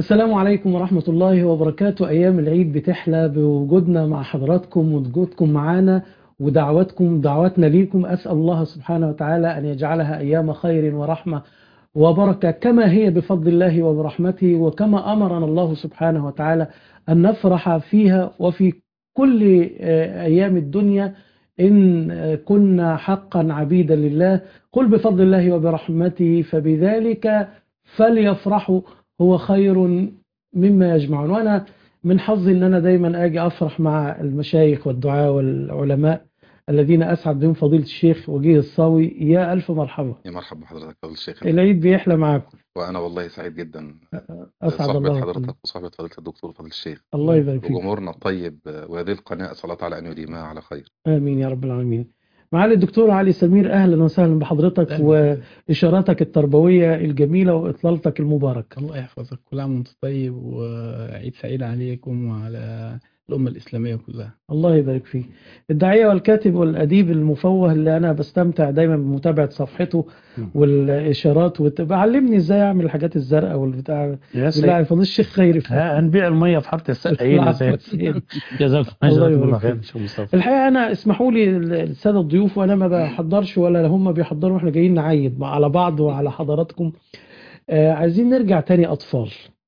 السلام عليكم ورحمة الله وبركاته أيام العيد بتحلى بوجودنا مع حضراتكم ووجودكم معانا ودعواتكم دعواتنا ليكم أسأل الله سبحانه وتعالى أن يجعلها أيام خير ورحمة وبركة كما هي بفضل الله وبرحمته وكما أمرنا الله سبحانه وتعالى أن نفرح فيها وفي كل أيام الدنيا إن كنا حقا عبيدا لله قل بفضل الله وبرحمته فبذلك فليفرحوا هو خير مما يجمعون وأنا من حظي أن أنا دايما أجي أفرح مع المشايخ والدعاء والعلماء الذين أسعد بهم فضيلة الشيخ وجيه الصاوي يا ألف مرحبا يا مرحبا بحضرتك فضيلة الشيخ العيد بيحلى معاكم وأنا والله سعيد جدا أسعد صحبة الله حضرتك بكم. وصحبة فضيلة الدكتور فضيل الشيخ الله يبارك فيك وجمهورنا الطيب وهذه القناة صلاة على أن يديمها على خير آمين يا رب العالمين معالي الدكتور علي سمير أهلا وسهلا بحضرتك وإشاراتك التربوية الجميلة وإطلالتك المباركة الله يحفظك كل عام وانت طيب وعيد سعيد عليكم وعلى الأمة الإسلامية كلها الله يبارك فيك الداعية والكاتب والأديب المفوه اللي أنا بستمتع دايما بمتابعة صفحته م. والإشارات وتبقى علمني إزاي أعمل الحاجات الزرقاء والبتاع يا بالله سيد على فضيل الشيخ خيري ها هنبيع الميه في حاره السقايين يا العفو يا سيد سيد. جزاك الله جزاك يبارك الله فيك. خير شيخ مصطفى الحقيقة أنا اسمحوا لي السادة الضيوف وأنا ما بحضرش ولا هم بيحضروا إحنا جايين نعيد مع- على بعض وعلى حضراتكم آه عايزين نرجع تاني أطفال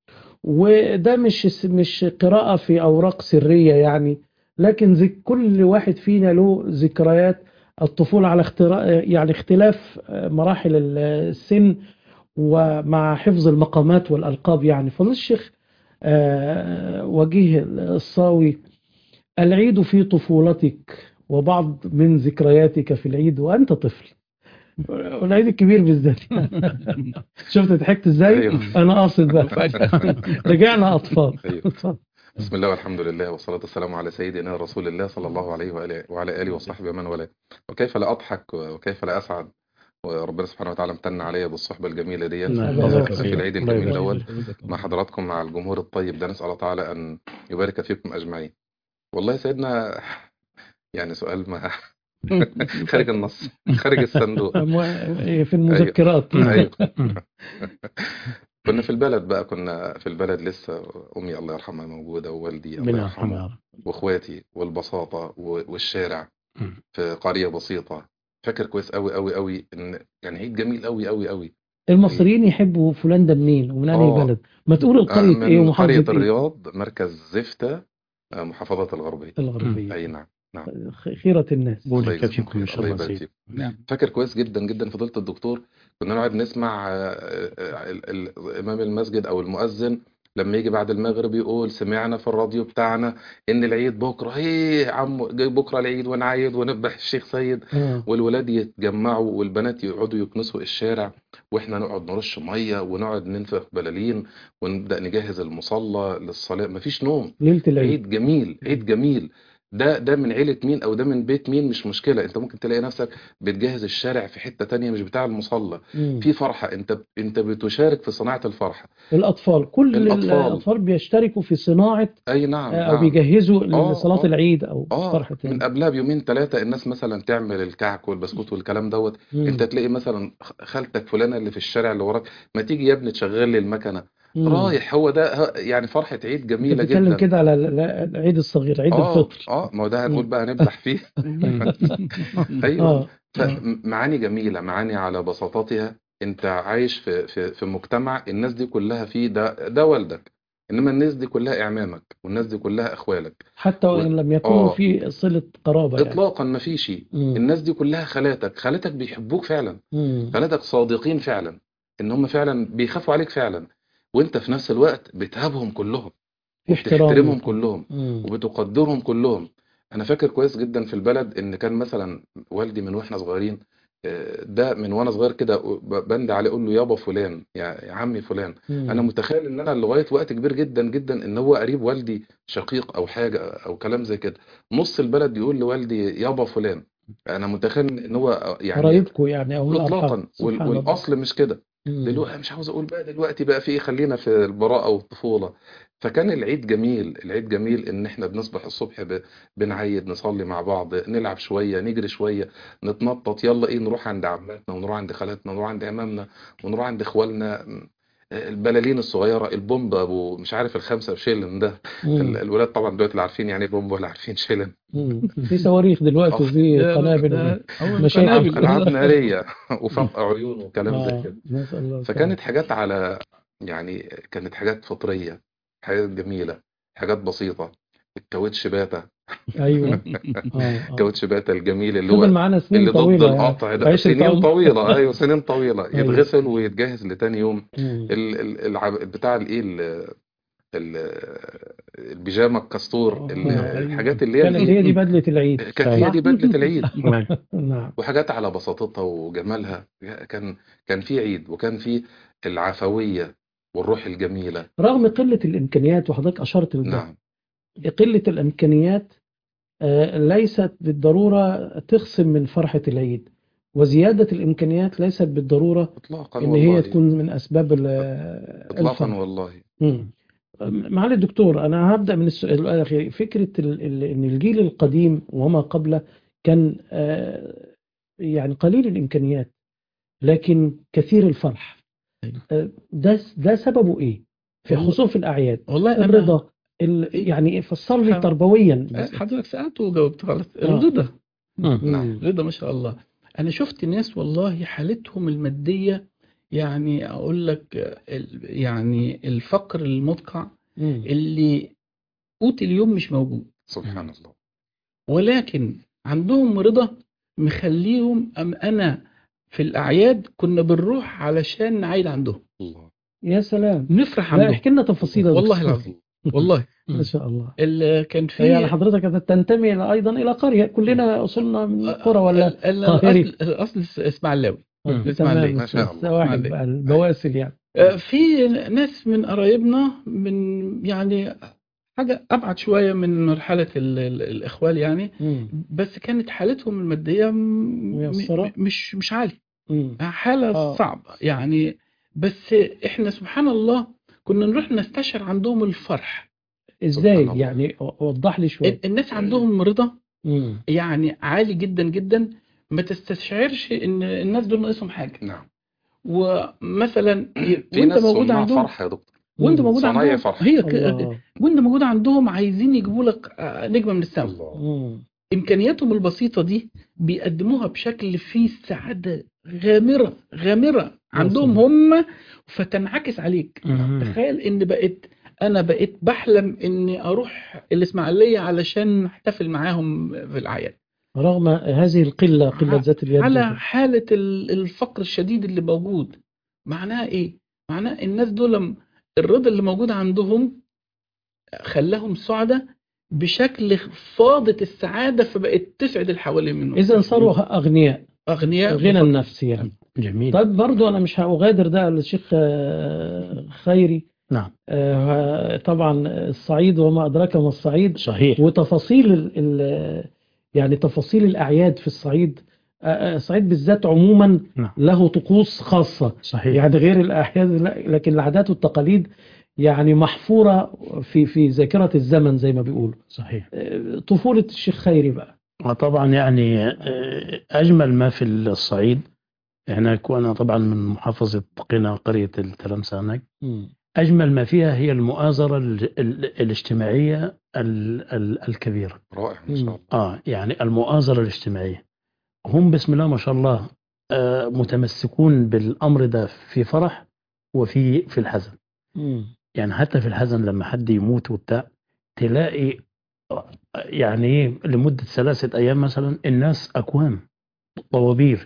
وده مش مش قراءة في أوراق سرية يعني لكن ذك كل واحد فينا له ذكريات الطفولة على اخترا يعني اختلاف آه، مراحل ال- السن ومع حفظ المقامات والألقاب يعني فضل الشيخ آه، وجيه الصاوي العيد في طفولتك وبعض من ذكرياتك في العيد وأنت طفل والعيد الكبير بالذات شفت ضحكت ازاي أيوه. انا قاصد بقى رجعنا اطفال أيوه. اتفضل. بسم الله والحمد لله والصلاة والسلام على سيدنا رسول الله صلى الله عليه وآله وعلى آله وصحبه ومن والاه وكيف لا أضحك وكيف لا أسعد وربنا سبحانه وتعالى امتن عليا بالصحبة الجميلة دي نعم. الله في يبارك العيد فيك. الله الجميل يبارك دوت مع حضراتكم مع الجمهور الطيب ده نسأل الله تعالى أن يبارك فيكم أجمعين والله يا سيدنا يعني سؤال ما خارج النص خارج الصندوق أمو- في المذكرات أيوه كنا في البلد بقى كنا في البلد لسه أمي الله يرحمها موجودة ووالدي الله ربنا يرحمه يرحمه يا رب واخواتي والبساطة و- والشارع مم. في قرية بسيطة فاكر كويس قوي قوي قوي ان كان عيد جميل قوي قوي قوي المصريين يحبوا فلان ده منين ومن انهي آه. بلد ما تقول آه، القرية ايه من ومحافظة قرية ايه الرياض مركز زفتة آه، محافظة الغربية الغربية اي نعم خيرة الناس بورك الله يجزيكم فيكم خير، ان شاء الله الله يبارك سيد فيكم نعم فاكر كويس جدا جدا فضيلة الدكتور كنا نقعد نسمع آه، آه، ال- ال- امام المسجد او المؤذن لما يجي بعد المغرب يقول سمعنا في الراديو بتاعنا ان العيد بكره ايه يا عم جاي بكره العيد ونعيد ونذبح الشيخ سيد آه. والولاد يتجمعوا والبنات يقعدوا يكنسوا الشارع واحنا نقعد نرش ميه ونقعد ننفخ بلالين ونبدا نجهز المصلى للصلاه مفيش نوم ليلة العيد عيد جميل عيد جميل ده ده من عيلة مين او ده من بيت مين مش مشكلة انت ممكن تلاقي نفسك بتجهز الشارع في حتة تانية مش بتاع المصلى مم. في فرحة انت انت بتشارك في صناعة الفرحة الأطفال كل الأطفال. الأطفال بيشتركوا في صناعة اي نعم آه، أو نعم بيجهزوا آه، لصلاة آه. العيد أو اه فرحة من قبلها بيومين ثلاثة الناس مثلا تعمل الكعك والبسكوت والكلام دوت مم. انت تلاقي مثلا خالتك فلانة اللي في الشارع اللي وراك ما تيجي يا ابني تشغل لي المكنة مم. رايح هو ده ه- يعني فرحة عيد انت جميلة بتتكلم جدا كده على ال- ال- العيد الصغير عيد اه الفطر اه ما هو ده هنقول مم. بقى هنمدح فيه ايوه اه فمعاني جميلة معاني على بساطتها انت عايش في في في مجتمع الناس دي كلها فيه ده ده والدك انما الناس دي كلها اعمامك والناس دي كلها اخوالك حتى وإن لم يكونوا آه. في صلة قرابة يعني اطلاقا ما فيش مم. الناس دي كلها خالاتك خالاتك بيحبوك فعلا مم. خالاتك صادقين فعلا ان هم فعلا بيخافوا عليك فعلا وانت في نفس الوقت بتهابهم كلهم في احترام وبتحترمهم كلهم مم. وبتقدرهم كلهم انا فاكر كويس جدا في البلد ان كان مثلا والدي من واحنا صغيرين آه، ده من وانا صغير كده ب- بند عليه اقول له يابا فلان يا يا عمي فلان مم. انا متخيل ان انا لغايه وقت كبير جدا جدا ان هو قريب والدي شقيق او حاجه او كلام زي كده نص البلد يقول لوالدي يابا فلان انا متخيل ان هو يعني قرايبكم يعني أو الأرحام اطلاقا وال- سبحان الله والاصل مش كده مم. دلوقتي مش عاوز اقول بقى دلوقتي بقى في ايه خلينا في البراءة والطفولة فكان العيد جميل العيد جميل ان احنا بنصبح الصبح ب... بنعيد نصلي مع بعض نلعب شوية نجري شوية نتنطط يلا ايه نروح عند عماتنا ونروح عند خالاتنا ونروح عند عمامنا ونروح عند اخوالنا البلالين الصغيره البومب ابو مش عارف الخمسه شيلن ده ال- مم. الولاد طبعا دلوقتي لا عارفين يعني ايه بومب ولا عارفين شيلن مم. في صواريخ دلوقتي آه. وفي ده- قنابل ده أول مشاكل. قنابل. العاب ناريه وفرق عيون وكلام زي آه. كده نسأل الله فكانت حاجات على يعني كانت حاجات فطريه حاجات جميله حاجات بسيطه الكاوتش باتا ايوه اه آه. الكاوتش باتا الجميل اللي فضل هو معانا سنين اللي ضد طويله يعني. القطع ده عيش سنين الطعم. طويله ايوه سنين طويله أيوة. يتغسل ويتجهز لتاني يوم مم. ال- ال- العب بتاع الايه ال- ال- البيجامه الكاستور ال- آه، الحاجات اللي هي كانت هي دي بدلة العيد كانت هي دي بدله العيد نعم وحاجات على بساطتها وجمالها كان كان في عيد وكان في العفويه والروح الجميله رغم قلة الإمكانيات وحضرتك أشرت لده نعم قلة الإمكانيات آه، ليست بالضرورة تخصم من فرحة العيد وزيادة الإمكانيات ليست بالضرورة اطلاقا إن والله هي تكون من أسباب ال- اطلاقا الفرح والله مم. معالي الدكتور أنا هبدأ من السؤال الأخير فكرة ال- ال- إن الجيل القديم وما قبله كان آه، يعني قليل الإمكانيات لكن كثير الفرح أيوة. آه، ده ده سببه إيه؟ في والله- خصوصا في الأعياد والله أنا الرضا ال- يعني فسر لي ح- تربويا حضرتك سألت وجاوبت خلاص آه. الرضا نعم. رضا ما شاء الله انا شفت ناس والله حالتهم الماديه يعني اقول لك ال- يعني الفقر المدقع مم. اللي قوت اليوم مش موجود سبحان الله ولكن عندهم رضا مخليهم أم انا في الاعياد كنا بنروح علشان نعيد عندهم الله يا سلام نفرح لا عندهم احكي لنا تفاصيل يا والله دكتور. العظيم والله ما شاء الله ال- كان في يعني حضرتك تنتمي إلى- ايضا الى قريه كلنا اصولنا من قرى ولا ال- ال- قاهري؟ الاصل الاصل اسماعيلاوي تمام الإسماعيلية. ما شاء الله. السواحل الإسماعيلية. بقى البواسل يعني آه، في ناس من قرايبنا من يعني حاجة أبعد شوية من مرحلة ال- ال- الإخوال يعني مم. بس كانت حالتهم المادية م- ميسرة؟ م- مش مش عالية مم. حالة آه. صعبة يعني بس إحنا سبحان الله كنا نروح نستشعر عندهم الفرح ازاي سبحان الله. يعني وضح لي شويه ال- الناس عندهم رضا مم. يعني عالي جدا جدا ما تستشعرش إن الناس دول ناقصهم حاجة نعم ومثلا في وأنت ناس موجود صناع عندهم فرح يا دكتور وأنت مم. موجود صنايع عندهم فرح. هي ك- الله. وانت موجود عندهم عايزين يجيبوا لك آه، نجمه من السماء الله مم. امكانياتهم البسيطه دي بيقدموها بشكل فيه سعاده غامره غامره عندهم هم فتنعكس عليك تخيل ان بقيت انا بقيت بحلم اني اروح الاسماعيليه علشان احتفل معاهم في الاعياد رغم هذه القله قله ع- ذات اليد على حاله ال- الفقر الشديد اللي موجود معناها ايه معناها الناس دول الرضا اللي موجود عندهم خلاهم سعداء بشكل فاضت السعاده فبقت تسعد اللي حوالين منهم اذا صاروا اغنياء اغنياء غنى النفس يعني جميل طيب برضو انا مش هغادر ده للشيخ آه، خيري نعم آه، طبعا الصعيد وما ادراك ما الصعيد صحيح وتفاصيل ال ال يعني تفاصيل الأعياد في الصعيد آه، آه، الصعيد بالذات عموما نعم. له طقوس خاصة صحيح يعني غير الأعياد لا- لكن العادات والتقاليد يعني محفورة في في ذاكرة الزمن زي ما بيقولوا صحيح آه، طفولة الشيخ خيري بقى وطبعا يعني آه، أجمل ما في الصعيد هناك وأنا طبعا من محافظة قنا قرية التلمسة هناك أجمل ما فيها هي المؤازرة ال- ال- الاجتماعية ال- ال- الكبيرة رائع ما شاء الله آه يعني المؤازرة الاجتماعية هم بسم الله ما شاء الله آه متمسكون بالأمر ده في فرح وفي في الحزن يعني حتى في الحزن لما حد يموت وبتاع تلاقي آه، يعني ايه لمدة ثلاثة أيام مثلا الناس أكوام طوابير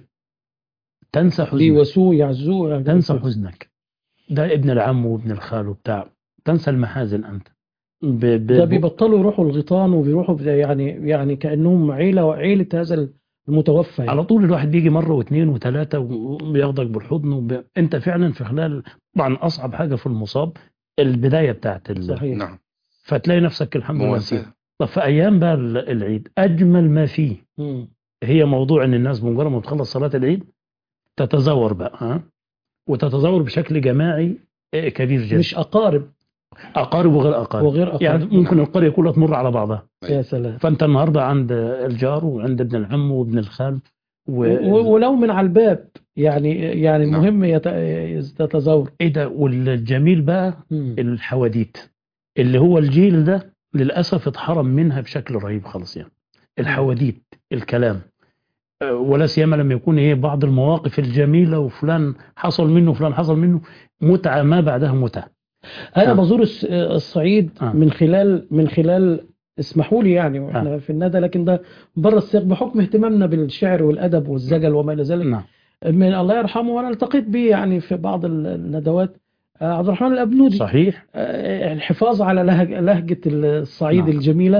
تنسى حزنك بيواسوه يعزوه يعني تنسى حزنك ده ابن العم وابن الخال وبتاع تنسى المحازن أنت ب... ب... ده بيبطلوا يروحوا الغيطان وبيروحوا بدا- يعني يعني كأنهم عيلة وعيلة هذا المتوفى يعني. على طول الواحد بيجي مرة واثنين وثلاثة وبياخدك بالحضن وب... انت فعلا في خلال طبعا اصعب حاجة في المصاب البداية بتاعت ال... صحيح نعم فتلاقي نفسك الحمد لله نسيت مواساة طب في ايام بقى ال- العيد اجمل ما فيه مم. هي موضوع ان الناس بمجرد ما تخلص صلاة العيد تتزور بقى ها وتتزور بشكل جماعي آه، كبير جدا مش أقارب اقارب وغير اقارب وغير أقارب يعني ممكن القرية كلها تمر على بعضها يا سلام فانت النهارده عند الجار وعند ابن العم وابن الخال و... و- ولو من على الباب يعني يعني نعم. مهم يت- يتزور ايه ده والجميل بقى الحواديت اللي هو الجيل ده للاسف اتحرم منها بشكل رهيب خالص يعني الحواديت الكلام أه، ولا سيما لما يكون ايه بعض المواقف الجميله وفلان حصل منه فلان حصل منه متعه ما بعدها متعه انا آه. بزور الس- الصعيد آه. من خلال من خلال اسمحوا لي يعني واحنا في الندى لكن ده بره السياق بحكم اهتمامنا بالشعر والادب والزجل وما الى ذلك نعم من الله يرحمه وانا التقيت به يعني في بعض ال- الندوات آه، عبد الرحمن الابنودي صحيح آه، الحفاظ على لهج لهجه الصعيد نعم. الجميله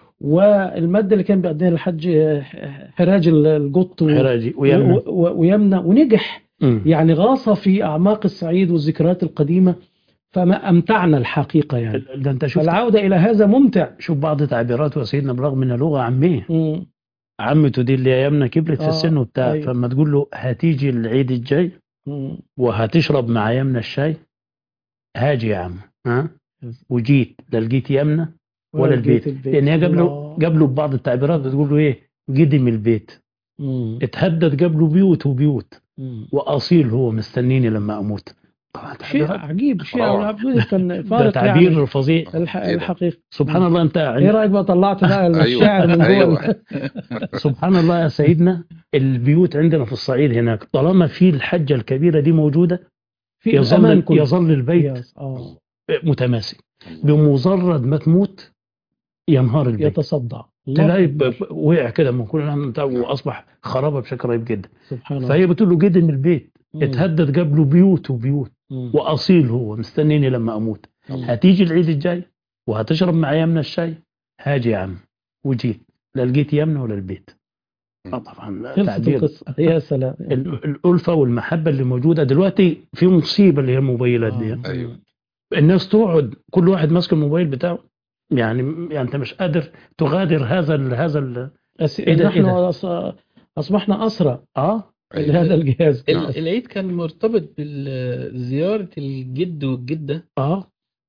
والماده اللي كان بيقدمها الحاج آه، حراج القط و- حراجي ويمنى و- و- ويمنى ونجح مم. يعني غاص في اعماق الصعيد والذكريات القديمه فما امتعنا الحقيقه يعني ده انت شوف فالعوده الى هذا ممتع شوف بعض تعبيراته يا سيدنا برغم انها لغه عاميه مم. عمته دي اللي هي يمنى كبرت في آه، السن وبتاع أيوة. فلما تقول له هتيجي العيد الجاي مم. وهتشرب مع يمنى الشاي هاجي يا عم ها وجيت لا لقيت يمنى ولا البيت لان هي قبله الله. قبله ببعض التعبيرات بتقول له ايه قدم البيت مم. اتهدد قبله بيوت وبيوت مم. واصيل هو مستنيني لما اموت طبعا شيء تعبيرات عجيب شيء روعة. أبو العبود كان ده فارق تعبير يعني فظيع الح... إيه ده؟ الحقيقه سبحان الله انت ايه رايك بقى طلعت بقى الشاعر من جوه أيوة. سبحان الله يا سيدنا البيوت عندنا في الصعيد هناك طالما في الحجه الكبيره دي موجوده في الأمان يظل كله. يظل البيت يس. اه متماسك بمجرد ما تموت ينهار البيت يتصدع الله تلاقي أكبر. ب- ب- وقع كده من كل ناحيه بتاع واصبح خرابه بشكل رهيب جدا سبحان الله فهي بتقول له قدم البيت مم. اتهدد قبله بيوت وبيوت مم. واصيل هو مستنيني لما اموت مم. هتيجي العيد الجاي وهتشرب معايا يمنى الشاي هاجي يا عم وجيت لا لقيت يمنى ولا البيت آه طبعا خلصت تعبير القصه يا سلام ال- الألفة والمحبة اللي موجودة دلوقتي في مصيبة اللي هي الموبايلات دي آه. أيوة. الناس تقعد كل واحد ماسك الموبايل بتاعه يعني يعني انت مش قادر تغادر هذا ال هذا ال أس... إيه ده- إيه نحن أص- اصبحنا اسرى اه أيوة. لهذا الجهاز ال- العيد كان مرتبط بزيارة الجد والجدة اه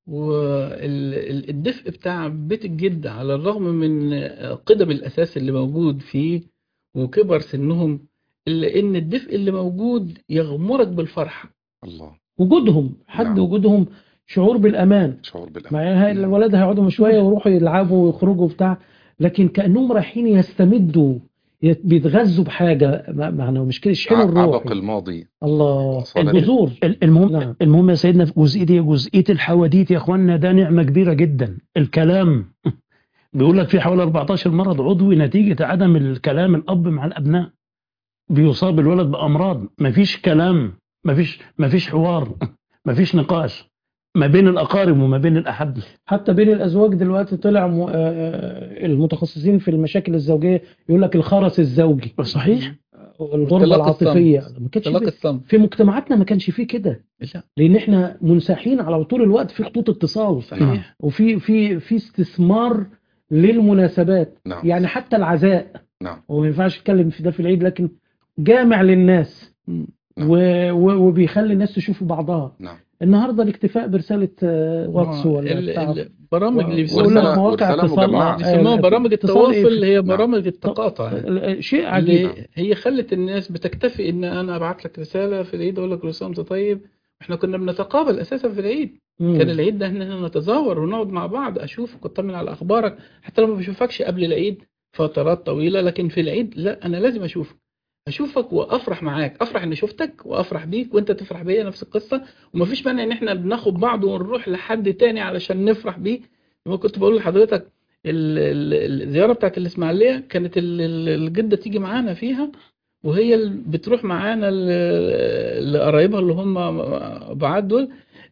والدفء بتاع بيت الجد على الرغم من قدم الأساس اللي موجود فيه وكبر سنهم إلا إن الدفء اللي موجود يغمرك بالفرحة الله وجودهم حد نعم. وجودهم شعور بالامان شعور بالأمان مع هاي الولاد هيقعدوا شويه ويروحوا يلعبوا ويخرجوا بتاع لكن كانهم رايحين يستمدوا يت- بيتغذوا بحاجه ما- معنى مش كده يشحنوا الروح عبق الماضي الله صلاة الجذور ال- المهم نعم. المهم يا سيدنا في جزئيه دي جزئيه الحواديت يا اخوانا ده نعمه كبيره جدا الكلام بيقول لك في حوالي 14 مرض عضوي نتيجه عدم الكلام الاب مع الابناء بيصاب الولد بامراض مفيش كلام مفيش مفيش حوار مفيش نقاش ما بين الاقارب وما بين الاحبه حتى بين الازواج دلوقتي طلع م... آه، آه، المتخصصين في المشاكل الزوجيه يقول لك الخرس الزوجي صحيح والغربه والطلاق العاطفيه الصامت. ما كانش طلاق في... الصمت في مجتمعاتنا ما كانش فيه كده لا لان احنا منساحين على طول الوقت في خطوط اتصال صحيح وفي في في استثمار للمناسبات نعم يعني حتى العزاء نعم وما ينفعش اتكلم في ده في العيد لكن جامع للناس نعم. و... و... وبيخلي الناس تشوف بعضها نعم النهارده الاكتفاء برساله آه، واتس ولا ال- بتاع البرامج اللي بيقول لك ورسالة- مواقع ورسالة اتصال مجمعة. آه، بيسموها آه، برامج اتصال التواصل إيه؟ اللي هي نعم. برامج التقاطع آه، شيء عجيب اللي هي خلت الناس بتكتفي ان انا ابعت لك رساله في العيد اقول لك كل سنه وانت طيب احنا كنا بنتقابل اساسا في العيد مم. كان العيد ده ان احنا نتزاور ونقعد مع بعض اشوفك واطمن على اخبارك حتى لو ما بشوفكش قبل العيد فترات طويله لكن في العيد لا انا لازم اشوفك اشوفك وافرح معاك افرح اني شفتك وافرح بيك وانت تفرح بيا نفس القصه ومفيش مانع ان احنا بناخد بعض ونروح لحد تاني علشان نفرح بيه ما كنت بقول لحضرتك ال- ال- الزياره بتاعت الاسماعيليه كانت ال- ال- الجده تيجي معانا فيها وهي اللي بتروح معانا ل- لقرايبها اللي هم بعاد دول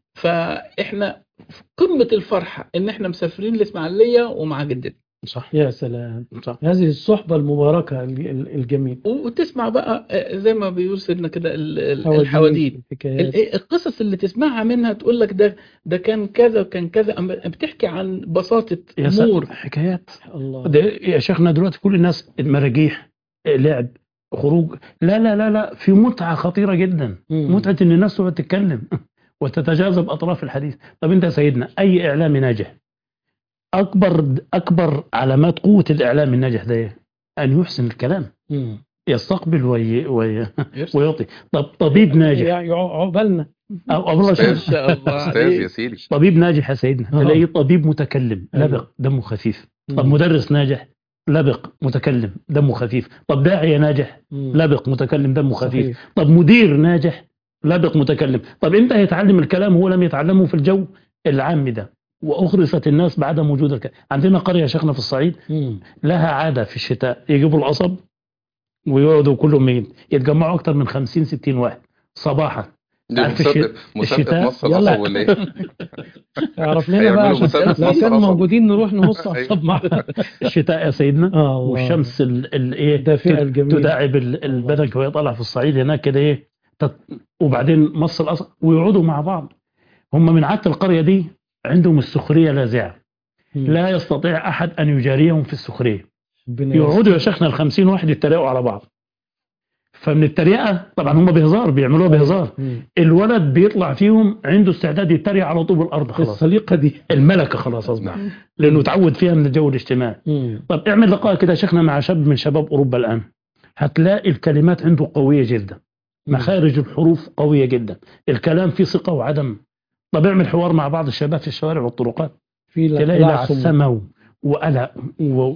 فاحنا في قمه الفرحه ان احنا مسافرين الاسماعيليه ومع جدتنا صح يا سلام صح هذه الصحبه المباركه الج- ال- الجميله وتسمع بقى آه، زي ما بيقول سيدنا كده ال- ال- الحواديت الحكايات ال- إيه القصص اللي تسمعها منها تقول لك ده ده كان كذا وكان كذا أما بتحكي عن بساطه يا امور سلام حكايات الله ده يا شيخنا دلوقتي كل الناس مراجيح لعب خروج لا لا لا لا في متعة خطيرة جدا مم. متعة ان الناس تقعد تتكلم وتتجاذب اطراف الحديث طب انت يا سيدنا اي اعلام ناجح اكبر اكبر علامات قوة الاعلام الناجح ده إيه؟ ان يحسن الكلام مم. يستقبل وي... وي... يرسل. ويعطي طب طبيب ناجح يعني عقبالنا أو أو والله أستاذ. شوف، ما شاء الله استاذ عليك. يا سيدي طبيب ناجح يا سيدنا آه. تلاقيه طبيب متكلم أيوة. لبق دمه خفيف طب مم. مدرس ناجح لبق متكلم دمه خفيف طب داعية ناجح مم. لبق متكلم دمه خفيف صحيح. طب مدير ناجح لبق متكلم طب امتى هيتعلم الكلام هو لم يتعلمه في الجو العام ده واخرست الناس بعدم وجود الكلام عندنا قريه يا شيخنا في الصعيد مم. لها عاده في الشتاء يجيبوا القصب ويقعدوا كلهم مين يتجمعوا اكتر من 50 60 واحد صباحا دي عارف مسابقة الشتاء- مسابقة الشتاء- مصر يلا. الأصل ولا إيه؟ اعرف لنا هيعملوا بقى عشان مسابقة لو مصر كانوا أصلا. موجودين نروح نبص أيوة. عصب مع الشتاء يا سيدنا اه الله. والشمس ال- ال- ايه الدافئة تد- الجميلة. تداعب ال- البدن وهي طالعه في الصعيد هناك كده ايه تت- وبعدين مص الأصل ويقعدوا مع بعض هم من عاده القريه دي عندهم السخريه لاذعه مم. لا يستطيع احد ان يجاريهم في السخريه ربنا يقعدوا يا شيخنا ال 50 واحد يتريقوا على بعض فمن التريقه طبعا هم بهزار بيعملوها بهزار مم. الولد بيطلع فيهم عنده استعداد يتريق على طوب الارض خلاص السليقة دي الملكه خلاص اصبح نعم لانه تعود فيها من الجو الاجتماعي مم. طب اعمل لقاء كده يا شيخنا مع شاب من شباب اوروبا الان هتلاقي الكلمات عنده قويه جدا مخارج الحروف قويه جدا الكلام فيه ثقه وعدم طب اعمل حوار مع بعض الشباب في الشوارع والطرقات في تلاقي لعثم. لعثمه وقلق و-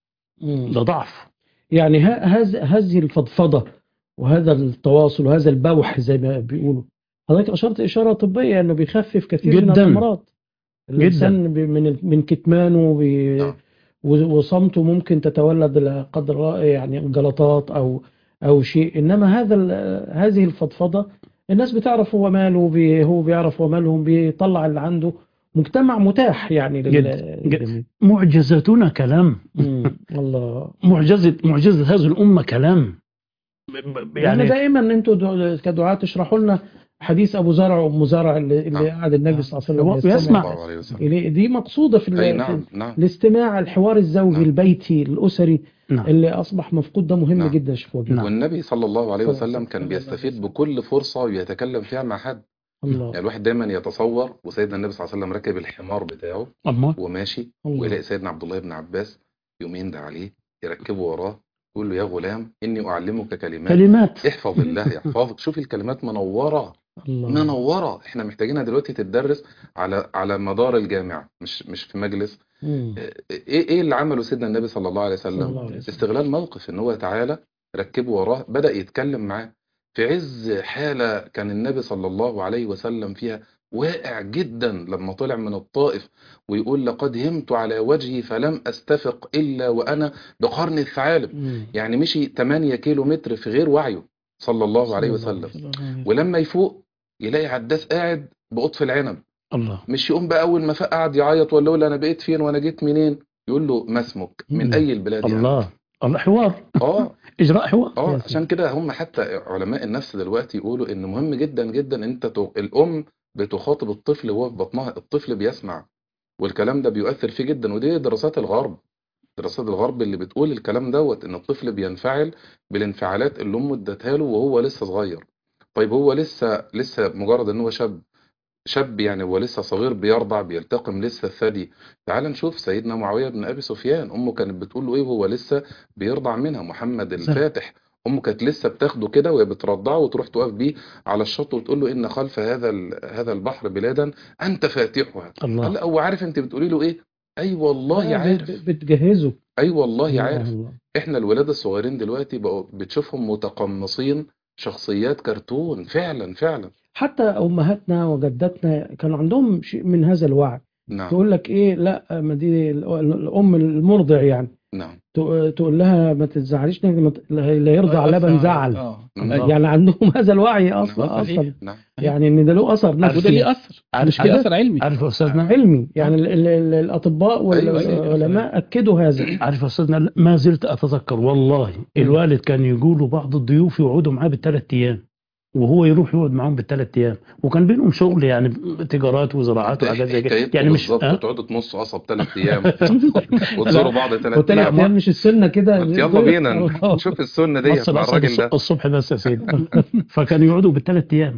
مم. ده ضعف يعني ه- هذا هذه الفضفضة وهذا التواصل وهذا البوح زي ما بيقولوا حضرتك أشرت إشارة طبية إنه بيخفف كثير من جداً. الأمراض الإنسان بي- من ال- من كتمانه بي- نعم. و- وصمته ممكن تتولد لا قدر الله يعني جلطات أو أو شيء إنما هذا ال- هذه الفضفضة الناس بتعرف هو ماله بي هو بيعرف هو مالهم بيطلع اللي عنده مجتمع متاح يعني لل- جد- جد. للجميع. معجزتنا كلام مم. الله معجزة معجزة هذه الأمة كلام ب- ب- يعني يعني دائما انتوا دع- كدعاة تشرحوا لنا حديث ابو زرع وام زرع اللي, اللي نعم. قعد النبي صلى الله عليه وسلم ويسمع. يستمع صلى الله عليه وسلم إليه. دي مقصوده في, ال- أي في نعم نعم الاستماع الحوار الزوجي نعم. البيتي الاسري نعم اللي اصبح مفقود ده مهم نعم. جدا يا شيخ وجيه. نعم. والنبي صلى الله عليه صلى الله وسلم عليه كان وسلم. بيستفيد بكل فرصة يتكلم فيها مع حد الله يعني الواحد دايما يتصور وسيدنا النبي صلى الله عليه وسلم راكب الحمار بتاعه أما وماشي الله ويلاقي سيدنا عبد الله بن عباس يقوم يندى عليه يركبه وراه يقول له يا غلام إني أعلمك كلمات كلمات احفظ الله يحفظك شوف الكلمات منورة الله منورة احنا محتاجينها دلوقتي تتدرس على على مدار الجامعة مش مش في مجلس مم. ايه ايه اللي عمله سيدنا النبي صلى الله عليه صلى الله وسلم عليه وسلم. استغلال موقف ان هو تعالى ركبه وراه بدأ يتكلم معاه في عز حالة كان النبي صلى الله عليه وسلم فيها واقع جدا لما طلع من الطائف ويقول لقد همت على وجهي فلم استفق الا وانا بقرن الثعالب مم. يعني مشي 8 كيلو متر في غير وعيه صلى الله عليه صلى الله وسلم عليه وسلم. ولما يفوق يلاقي عداس قاعد بقطف العنب الله مش يقوم بقى اول ما فاق قعد يعيط ولا يقول انا بقيت فين وانا جيت منين يقول له ما اسمك من مم. اي البلاد يعني الله الله حوار اه إجراء حوار اه يا عشان كده هم حتى علماء النفس دلوقتي يقولوا ان مهم جدا جدا انت تو... الام بتخاطب الطفل وهو في بطنها الطفل بيسمع والكلام ده بيؤثر فيه جدا ودي دراسات الغرب دراسات الغرب اللي بتقول الكلام دوت ان الطفل بينفعل بالانفعالات اللي امه ادتها له وهو لسه صغير طيب هو لسه لسه مجرد ان هو شاب شاب يعني هو لسه صغير بيرضع بيلتقم لسه الثدي تعال نشوف سيدنا معاوية بن أبي سفيان أمه كانت بتقول له إيه وهو لسه بيرضع منها محمد الفاتح أمه كانت لسه بتاخده كده وهي بترضعه وتروح تقف بيه على الشط وتقول له إن خلف هذا ال- هذا البحر بلادا أنت فاتحها قال الله لا هو عارف أنت بتقولي له إيه أي والله آه، عارف بت- بتجهزه أي والله الله عارف الله. إحنا الولاد الصغيرين دلوقتي بقوا بتشوفهم متقمصين شخصيات كرتون فعلا فعلا حتى امهاتنا وجداتنا كان عندهم شيء من هذا الوعي نعم تقول لك ايه لا ما دي ال- الام المرضع يعني نعم تق- تقول لها ما تزعليش ما ت- لا يرضع لبن زعل اه الله. يعني عندهم هذا الوعي اصلا نعم. اصلا نعم يعني ان ده له اثر وده نفسي ليه اثر عارف مش كده؟ ليه اثر علمي عارف يا أستاذنا علمي يعني ال- ال- ال- الاطباء أيوة، والعلماء اكدوا هذا عارف يا أستاذنا ما زلت أتذكر والله الوالد كان يقولوا بعض الضيوف يقعدوا معاه بالثلاث أيام وهو يروح يقعد معاهم بالثلاث أيام وكان بينهم شغل يعني تجارات وزراعات وحاجات زي كده حكايتكم يعني مش بالظبط أه؟ وتقعدوا تمصوا قصب ثلاث ايام وتزوروا بعض ثلاث وثلاث ايام ايام مش السنه كده يلا بينا الله. نشوف السنه ديت مصر مع الأسد الراجل الص- ده الصبح بس يا سيدي فكانوا يقعدوا بالثلاث أيام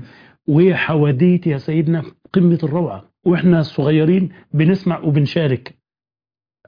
وحواديت يا سيدنا قمة الروعة وإحنا الصغيرين بنسمع وبنشارك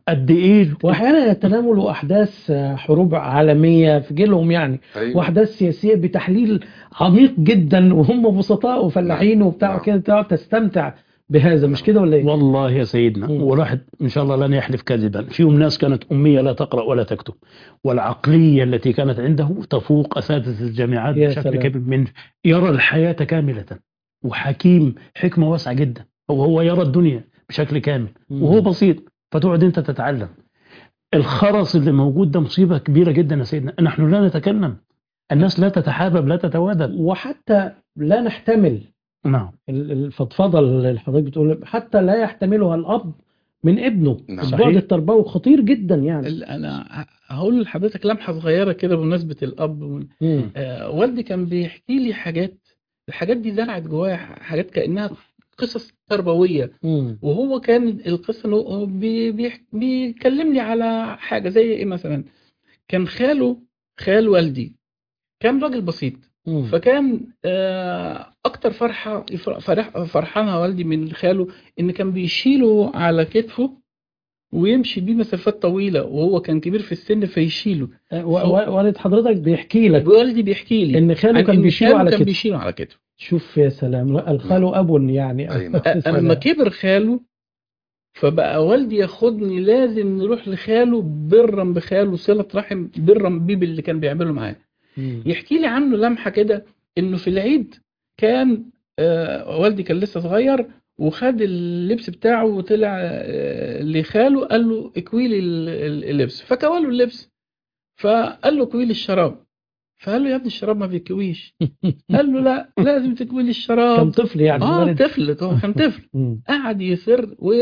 قد ايه واحيانا يتناولوا احداث حروب عالميه في جيلهم يعني ايوه واحداث سياسيه بتحليل عميق جدا وهم بسطاء وفلاحين وبتاع نعم. كده تقعد تستمتع بهذا مش كده ولا ايه؟ والله يا سيدنا مم. والواحد ان شاء الله لن يحلف كذبا فيهم ناس كانت اميه لا تقرا ولا تكتب والعقليه التي كانت عنده تفوق اساتذه الجامعات يا بشكل سلام. كبير من يرى الحياه كامله وحكيم حكمه واسعه جدا وهو يرى الدنيا بشكل كامل وهو بسيط فتقعد انت تتعلم الخرس اللي موجود ده مصيبه كبيره جدا يا سيدنا نحن لا نتكلم الناس لا تتحابب لا تتوادد وحتى لا نحتمل نعم ال- الفضفضه اللي حضرتك بتقول حتى لا يحتملها الاب من ابنه نعم. البعد صحيح. التربوي خطير جدا يعني ال- انا ه- هقول لحضرتك لمحه صغيره كده بمناسبه الاب وال- مم. آه، والدي كان بيحكي لي حاجات الحاجات دي زرعت جوايا حاجات كانها قصص تربويه مم. وهو كان القصه انه هو بي- بيح- بيكلمني على حاجه زي ايه مثلا كان خاله خال والدي كان راجل بسيط مم. فكان آه، اكتر فرحه يفر- فرح فرحانها والدي من خاله ان كان بيشيله على كتفه ويمشي بيه مسافات طويله وهو كان كبير في السن فيشيله آه، و- و- والد حضرتك بيحكي لك والدي بيحكي لي ان خاله عن كان إن بيشيله خاله على كان كتفه بيشيله على كتفه شوف يا سلام الخال اب يعني أي نعم. أ- اما كبر خاله فبقى والدي ياخدني لازم نروح لخاله برا بخاله صله رحم برا بيه باللي كان بيعمله معاه مم. يحكي لي عنه لمحه كده انه في العيد كان آه والدي كان لسه صغير وخد اللبس بتاعه وطلع آه لخاله قال له اكوي لي ال- ال- اللبس فكوى له اللبس فقال له اكوي لي الشراب فقال له يا ابني الشراب ما بيكويش قال له لا لازم تكوي لي كان الشراب طفل يعني اه والد. طفل هو كان طفل مم. قعد يصر و...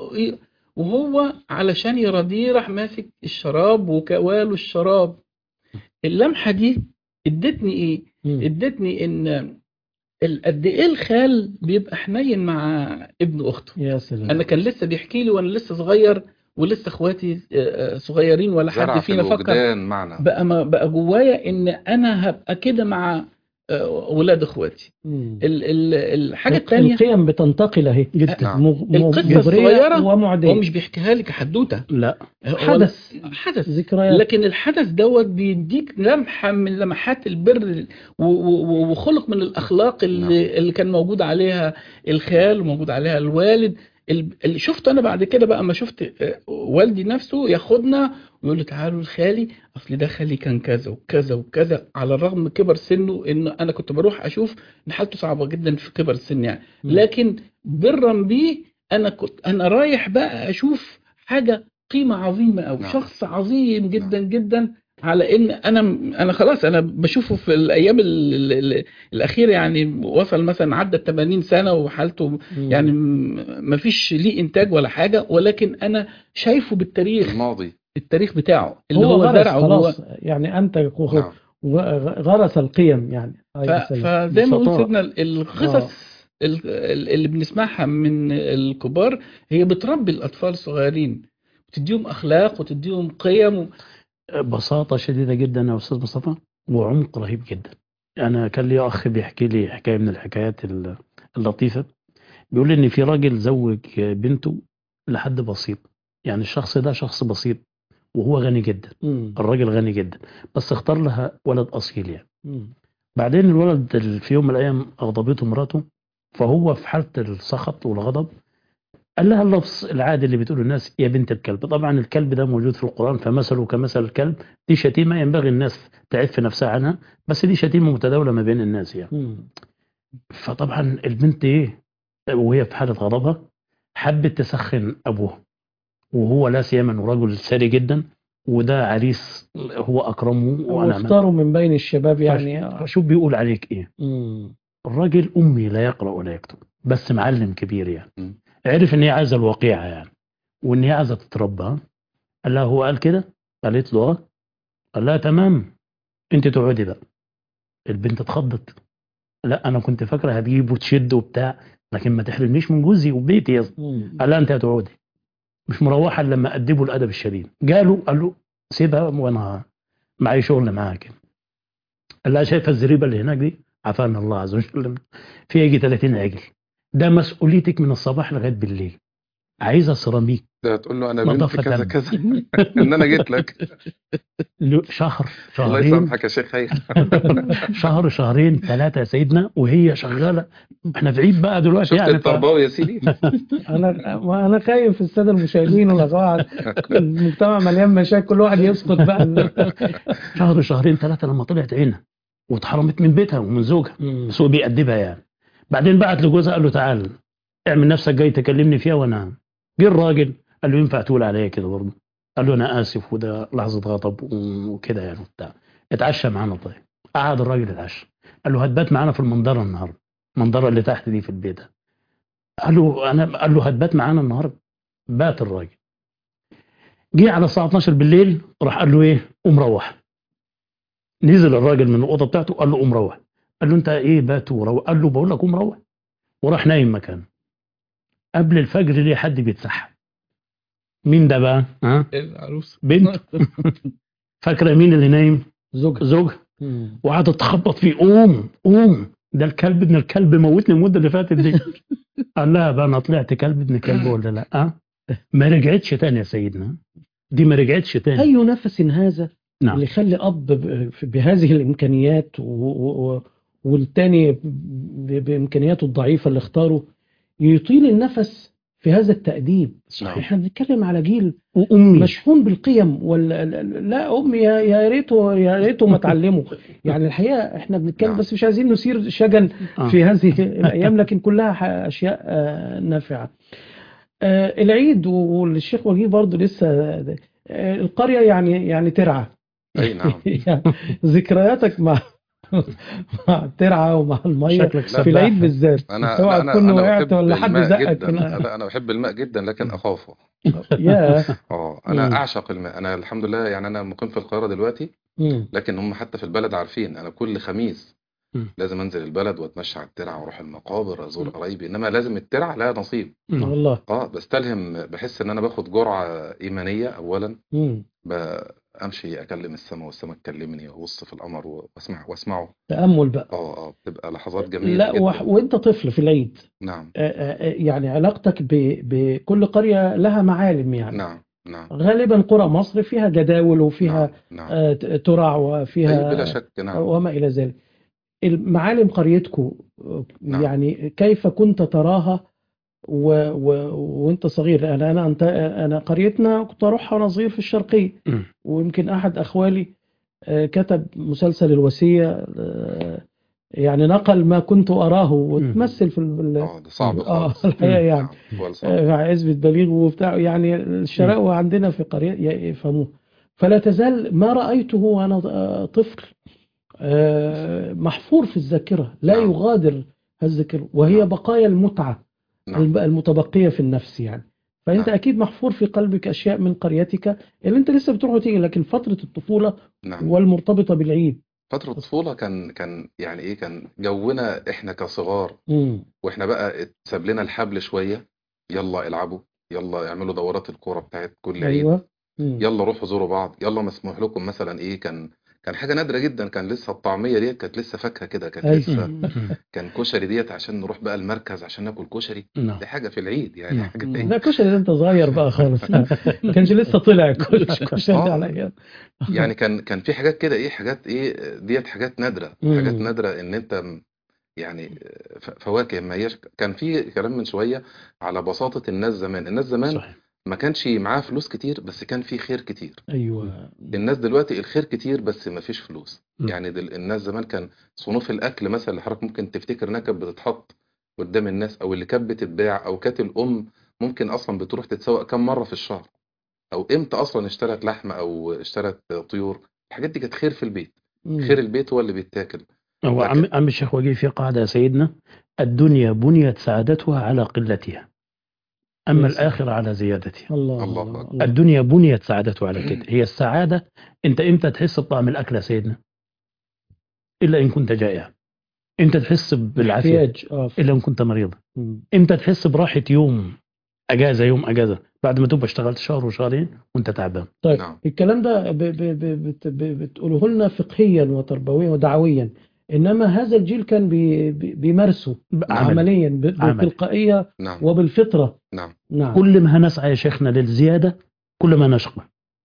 وهو علشان يرضيه راح ماسك الشراب وكواله الشراب اللمحه دي ادتني ايه مم. ادتني ان ال- قد ايه الخال بيبقى حنين مع ابن اخته يا سلام انا كان لسه بيحكي لي وانا لسه صغير ولسه اخواتي آه، آه، صغيرين ولا زرع حد في فينا فكر الوجدان معنا بقى ما بقى جوايا ان انا هبقى كده مع آه، ولاد اخواتي مم. ال- ال- الحاجه الثانيه القيم بتنتقل اهي جدا نعم. مغ- مغ- القصة مغرية الصغيرة هو ومعدية مش بيحكيها لي كحدوته لا هو حدث حدث ذكريات لكن الحدث دوت بيديك لمحه من لمحات البر و- و- وخلق من الاخلاق اللي, اللي كان موجود عليها الخال وموجود عليها الوالد ال- اللي شفته انا بعد كده بقى ما شفت آه، والدي نفسه ياخدنا ويقول له تعالوا لخالي اصل ده خالي كان كذا وكذا وكذا على الرغم من كبر سنه ان انا كنت بروح اشوف ان حالته صعبه جدا في كبر السن يعني مم. لكن برا بيه انا كنت انا رايح بقى اشوف حاجه قيمه عظيمه او نعم. شخص عظيم جدا جدا على ان انا انا خلاص انا بشوفه في الايام ال ال ال الاخيره يعني وصل مثلا عدى 80 سنه وحالته مم. يعني ما فيش ليه انتاج ولا حاجه ولكن انا شايفه بالتاريخ الماضي التاريخ بتاعه اللي هو هو, غرس زرعه جوه خلاص يعني انت نعم غرس القيم يعني ف- أيوة سلام. فزي ما قلت بسطاء. سيدنا القصص ال- ال- اللي بنسمعها من الكبار هي بتربي الاطفال الصغيرين بتديهم اخلاق وتديهم قيم و... بساطة شديدة جدا يا أستاذ مصطفى وعمق رهيب جدا أنا كان لي أخ بيحكي لي حكاية من الحكايات ال- اللطيفة بيقول لي إن في راجل زوج بنته لحد بسيط يعني الشخص ده شخص بسيط وهو غني جدا مم. الراجل غني جدا بس اختار لها ولد أصيل يعني مم. بعدين الولد ال- في يوم من الأيام أغضبته مراته فهو في حالة السخط والغضب قال لها اللفظ العادي اللي بتقوله الناس يا بنت الكلب طبعا الكلب ده موجود في القرآن فمثله كمثل الكلب دي شتيمة ينبغي الناس تعف نفسها عنها بس دي شتيمة متداولة ما بين الناس يعني مم. فطبعا البنت ايه وهي في حالة غضبها حبت تسخن أبوها وهو لا سيما إنه رجل ثري جدا وده عريس هو أكرمه وأنا واختاروا من بين الشباب يعني شوف بيقول عليك إيه مم. الراجل أمي لا يقرأ ولا يكتب بس معلم كبير يعني م. عرف إن هي عايزة الوقيعة يعني وإن هي عايزة تتربى قال لها هو قال كده قالت له اه قال لها تمام انت تقعدي بقى البنت اتخضت لا انا كنت فاكره هتجيب وتشد وبتاع لكن ما تحرمنيش من جوزي وبيتي يا مم. قال لها انت هتقعدي مش مروحه إلا لما ادبه الادب الشديد جاله قال له سيبها وانا معي شغل معاك قال لها شايفه الزريبه اللي هناك دي عافانا الله عز وجل في يجي 30 عجل ده مسؤوليتك من الصباح لغايه بالليل عايزه سيراميك ده تقول له انا نظافة بنت كذا دم. كذا ان انا جيت لك له شهر الله شهرين يسامحك يا شيخ خير شهر شهرين ثلاثة يا سيدنا وهي شغالة احنا في عيد بقى دلوقتي شفت يعني ف- التربوي يا سيدي انا وانا خايف الساده المشاهدين والاخوات المجتمع مليان مشاكل كل واحد يسقط بقى شهر شهرين ثلاثة لما طلعت عينها واتحرمت من بيتها ومن زوجها بس هو بيأدبها يعني بعدين بعت لجوزها قال له تعال اعمل نفسك جاي تكلمني فيها وانا جه الراجل قال له ينفع تقول عليا كده برضه قال له انا اسف وده لحظه غضب وكده يعني وبتاع اتعشى معانا طيب قعد الراجل اتعشى قال له هتبات معانا في المنظره النهارده المنظره اللي تحت دي في البيت ده. قال له انا قال له هتبات معانا النهارده بات الراجل جه على الساعه 12 بالليل راح قال له ايه قوم روح نزل الراجل من الاوضه بتاعته قال له قوم روح قال له انت ايه بات وروح قال له بقول لك قوم روح وراح نايم مكانه قبل الفجر ليه حد بيتسحب مين ده بقى ها العروس بنت فاكره مين اللي نايم زوجها زوجها وقعدت تخبط فيه قوم قوم ده الكلب ابن الكلب موتني المده اللي فاتت دي قال لها بقى انا طلعت كلب ابن كلب ولا لا أه؟ ما رجعتش تاني يا سيدنا دي ما رجعتش تاني اي نفس هذا نعم اللي يخلي اب ب- بهذه الامكانيات و- و- و- والتاني ب- بامكانياته الضعيفه اللي اختاره يطيل النفس في هذا التأديب صحيح. احنا بنتكلم على جيل وامي مشحون بالقيم ولا لا امي يا يا ريته يا ريته ما اتعلموا يعني الحقيقه احنا بنتكلم نعم. بس مش عايزين نثير شجن آه. في هذه الايام لكن كلها ح- اشياء آه، نافعه آه، العيد والشيخ وجيه برضه لسه آه، القريه يعني يعني ترعى اي نعم يعني ذكرياتك مع مع الترعه ومع الميه شكلك في سباح العيد بالذات انا اوعى انا تكون انا وقعت بحب ولا حد الماء زقك جدا هنا. لا انا بحب الماء جدا لكن اخافه يا اه انا مم. اعشق الماء انا الحمد لله يعني انا مقيم في القاهره دلوقتي مم. لكن هم حتى في البلد عارفين انا كل خميس مم. لازم انزل البلد واتمشى على الترعه واروح المقابر ازور قرايبي انما لازم الترعه لها نصيب نعم. والله اه بستلهم بحس ان انا باخد جرعه ايمانيه اولا مم. بمشي اكلم السماء والسماء تكلمني وابص في القمر واسمع واسمعه تامل بقى اه اه بتبقى لحظات جميله لا جدا وح- وانت طفل في العيد نعم آه، آه، يعني علاقتك ب- بكل قرية لها معالم يعني نعم نعم غالبا قرى مصر فيها جداول وفيها نعم نعم آه، ت- ترع أي وفيها بلا شك نعم وما إلى ذلك المعالم قريتكم آه، نعم. يعني كيف كنت تراها و... و... وانت صغير انا انا انت انا قريتنا كنت اروحها وانا صغير في الشرقيه مم. ويمكن احد اخوالي آه، كتب مسلسل الوصيه آه، يعني نقل ما كنت اراه وتمثل في ال- اه ده صعب اه خالص الحقيقه يعني نعم سؤال صعب آه، مع عزبة بليغ وبتاع يعني الشراء عندنا في قرية يفهموه فلا تزال ما رأيته وأنا آه، طفل آه، محفور في الذاكرة لا نعم. يغادر الذاكرة وهي نعم. بقايا المتعة نعم الب- المتبقية في النفس يعني فأنت نعم. أكيد محفور في قلبك أشياء من قريتك اللي أنت لسه بتروح وتيجي لكن فترة الطفولة نعم والمرتبطة بالعيد فترة الطفولة كان كان يعني ايه كان جونا احنا كصغار مم. واحنا بقى اتساب لنا الحبل شوية يلا العبوا يلا اعملوا دورات الكورة بتاعت كل عيد أيوه مم. يلا روحوا زوروا بعض يلا مسموح لكم مثلا ايه كان كان حاجة نادرة جدا كان لسه الطعمية ديت كانت لسه فاكهة كده كانت أيوة. لسه مم. كان كشري ديت عشان نروح بقى المركز عشان ناكل كشري نعم دي حاجة في العيد يعني نعم. حاجة مم. تاني لا كشري ده انت صغير بقى خالص ما كانش لسه طلع كشري كشري آه. على ايام يعني كان كان في حاجات كده ايه حاجات ايه ديت حاجات نادرة مم. حاجات نادرة ان انت م- يعني ف- فواكه ما هيش كان في كلام من شوية على بساطة الناس زمان الناس زمان صحيح ما كانش معاه فلوس كتير بس كان في خير كتير ايوه الناس دلوقتي الخير كتير بس ما فيش فلوس مم. يعني دل الناس زمان كان صنوف الاكل مثلا اللي حضرتك ممكن تفتكر انها كانت بتتحط قدام الناس او اللي كانت بتتباع او كانت الام ممكن اصلا بتروح تتسوق كم مره في الشهر او امتى اصلا اشترت لحمه او اشترت طيور الحاجات دي كانت خير في البيت مم. خير البيت هو اللي بيتاكل هو لكن- عم عم الشيخ وجيه في قاعدة يا سيدنا الدنيا بنيت سعادتها على قلتها أما يا سلام. الآخرة على زيادتها الله الله الله, أكبر. الله. الدنيا بنيت سعادتها على كده هي السعادة أنت إمتى تحس بطعم الأكل يا سيدنا إلا إن كنت جائع إمتى تحس بالعافية احتياج اه إلا إن كنت مريض مم. إمتى تحس براحة يوم أجازة يوم أجازة بعد ما تبقى اشتغلت شهر وشهرين وأنت تعبان طيب نعم الكلام ده ب ب ب بت ب بتقوله لنا فقهيا وتربويا ودعويا انما هذا الجيل كان بي بي- بيمارسه عمل. عمليا ب- عمل. بالتلقائيه نعم وبالفطره نعم نعم كل ما هنسعى يا شيخنا للزيادة كل ما نشقى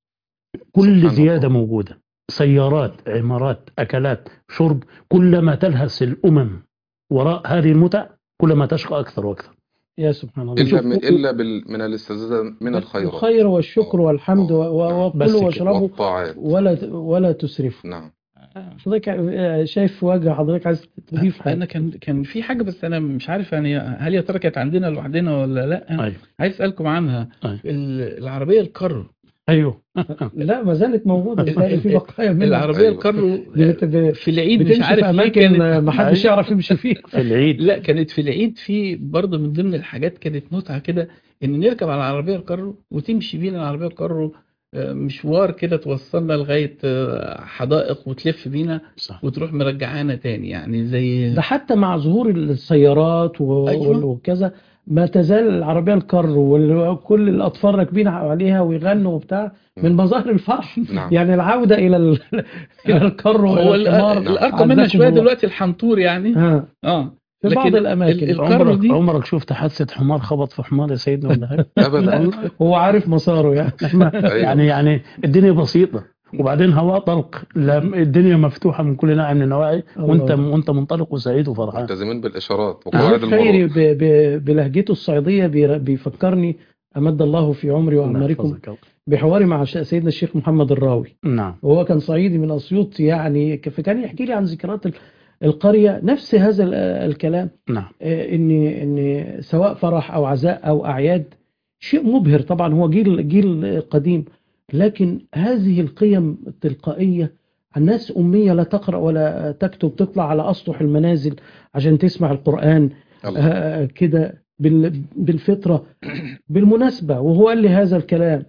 كل سبحان زيادة الله. موجودة سيارات عمارات أكلات شرب كلما تلهس الأمم وراء هذه المتع كلما تشقى أكثر وأكثر يا سبحان الله إلا شوف، من إلا بال من الاستزادة من الخيرات الخير والشكر والحمد و- و- بس وكلوا كده. واشربوا والطاعات ولا ولا تسرفوا نعم حضرتك آه، شايف في وجه حضرتك عايز تضيف انا حاجه كان كان في حاجه بس انا مش عارف يعني هل يا ترى كانت عندنا لوحدنا ولا لا أيوه عايز اسالكم عنها أيوه. ال- العربيه الكارو أيوه لا ما زالت موجوده بتهيألي في بقايا منها العربيه أيوه. الكارو بت- ب- في العيد مش بتمشي في عارف ليه اماكن كانت آه، ما حدش يعرف يمشي فيها في العيد لا كانت في العيد في برضه من ضمن الحاجات كانت متعه كده ان نركب على العربيه الكارو وتمشي بينا العربيه الكارو آه، مشوار كده توصلنا لغايه آه، حدائق وتلف بينا صح وتروح مرجعانا تاني يعني زي ده حتى مع ظهور السيارات و- أيوة. وال- وكذا ما تزال العربية الكر وكل الأطفال راكبين عليها ويغنوا وبتاع من مظاهر الفرح نعم يعني العودة إلى ال... إلى الكر هو وإلى ال- الحمار الارقى منها عزكم شويه الله. دلوقتي الحنطور يعني ها اه في بعض لكن الأماكن ال- الكارو عمرك دي عمرك شفت حادثة حمار خبط في حمار يا سيدنا ولا حاجة؟ أبدا هو عارف مساره يعني أيوه. يعني يعني الدنيا بسيطة وبعدين هواء طلق لا الدنيا مفتوحة من كل ناحية من النواحي وانت الله. وانت منطلق وسعيد وفرحان ملتزمين بالإشارات وقواعد الشيخ خيري المرور ب... ب... بلهجته الصعيدية بير- بيفكرني أمد الله في عمري وأعماركم يحفظك الله. بحواري مع ش- سيدنا الشيخ محمد الراوي نعم وهو كان صعيدي من أسيوط يعني ك- فكان يحكي لي عن ذكريات ال- القرية نفس هذا ال- الكلام نعم آه، ان ان سواء فرح او عزاء او اعياد شيء مبهر طبعا هو جيل جيل قديم لكن هذه القيم التلقائيه الناس اميه لا تقرا ولا تكتب تطلع على اسطح المنازل عشان تسمع القران الله آه، كده بال- بالفطره بالمناسبه وهو قال لي هذا الكلام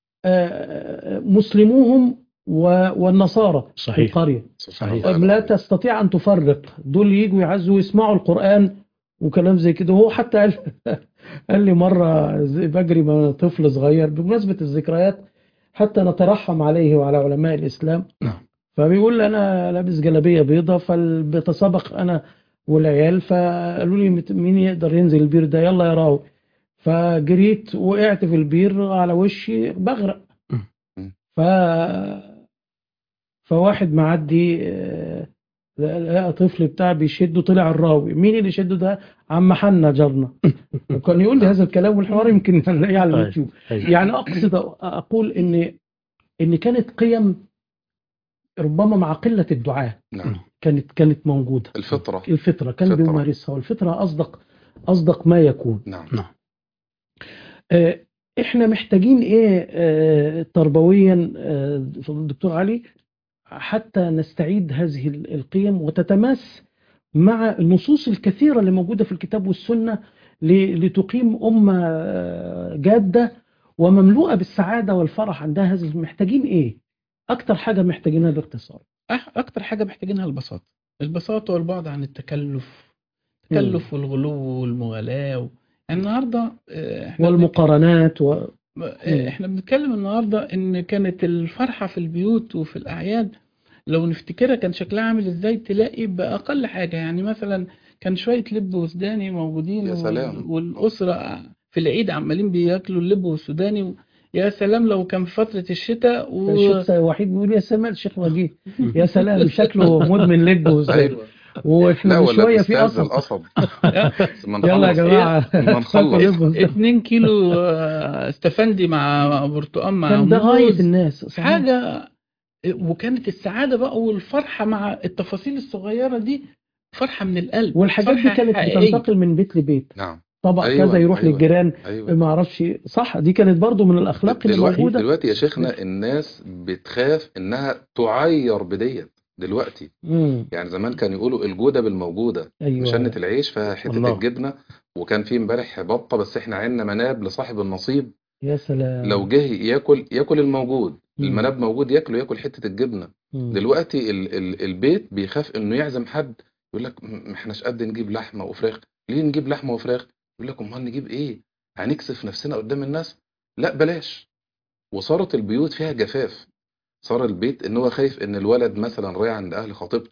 آه، مسلموهم و- والنصارى في صحيح القريه سبحان صحيح. الله لا العظيم. تستطيع أن تفرق دول يجوا يعزوا ويسمعوا القرآن وكلام زي كده هو حتى قال قال لي مرة زي- بجري مع طفل صغير بمناسبة الذكريات حتى نترحم عليه وعلى علماء الإسلام نعم. فبيقول لي أنا لابس جلابية بيضة فبتسابق أنا والعيال فقالوا لي مت- مين يقدر ينزل البير ده يلا يا راوي فجريت وقعت في البير على وشي بغرق م. ف فواحد معدي آه، لقى طفل بتاع بيشده طلع الراوي مين اللي شده ده عم حنا جارنا وكان يقول لي هذا الكلام والحوار يمكن نلاقيه على طيب. اليوتيوب أيوة. يعني اقصد اقول ان ان كانت قيم ربما مع قله الدعاء نعم كانت كانت موجوده الفطرة الفطره كان الفطرة. بيمارسها والفطره اصدق اصدق ما يكون نعم آه، احنا محتاجين ايه آه، تربويا آه، فضل الدكتور علي حتى نستعيد هذه ال- القيم وتتماس مع النصوص الكثيرة اللي موجودة في الكتاب والسنة ل- لتقيم أمة آه، جادة ومملوءة بالسعادة والفرح عندها هذه محتاجين ايه اكتر حاجة محتاجينها باختصار أح- اكتر حاجه محتاجينها البساطه البساطه والبعد عن التكلف التكلف والغلو والمغالاه و... يعني النهارده آه، احنا والمقارنات و... بن- آه، احنا بنتكلم النهارده ان كانت الفرحه في البيوت وفي الاعياد لو نفتكرها كان شكلها عامل ازاي تلاقي باقل حاجه يعني مثلا كان شويه لب وسوداني موجودين يا وال- سلام. والاسره في العيد عمالين بياكلوا اللب والسوداني و... يا سلام لو كان في فتره الشتاء و... الشيخ وحيد بيقول يا سلام الشيخ وجيه يا سلام شكله مدمن لب وزي ايوه لا واحنا ولا شويه في بيستاذ قصب القصب ما يلا يا نخلص جماعه ما نخلص. لب وزي. 2 كيلو آه، استفندي مع برتقال مع كان ده غايه موز الناس صحيح. حاجه وكانت السعاده بقى والفرحه مع التفاصيل الصغيره دي فرحه من القلب والحاجات دي فرحة كانت حقيقية. بتنتقل من بيت لبيت نعم طبق أيوة، كذا يروح أيوة. للجيران ايوه ما اعرفش صح دي كانت برضو من الاخلاق اللي دلوقتي موجوده دلوقتي يا شيخنا الناس بتخاف انها تعير بديت دلوقتي امم يعني زمان كان يقولوا الجودة بالموجودة ايوه مشنة العيش فحتة الله. الجبنة وكان في امبارح بطة بس احنا عندنا مناب لصاحب النصيب يا سلام لو جه ياكل ياكل الموجود مم. المناب موجود ياكل ياكل حتة الجبنة مم. دلوقتي ال ال البيت بيخاف انه يعزم حد يقول لك م- ما احناش قد نجيب لحمة وفراخ ليه نجيب لحمة وفراخ يقول لك امال نجيب ايه هنكسف نفسنا قدام الناس لا بلاش وصارت البيوت فيها جفاف صار البيت ان هو خايف ان الولد مثلا رايح عند اهل خطيبته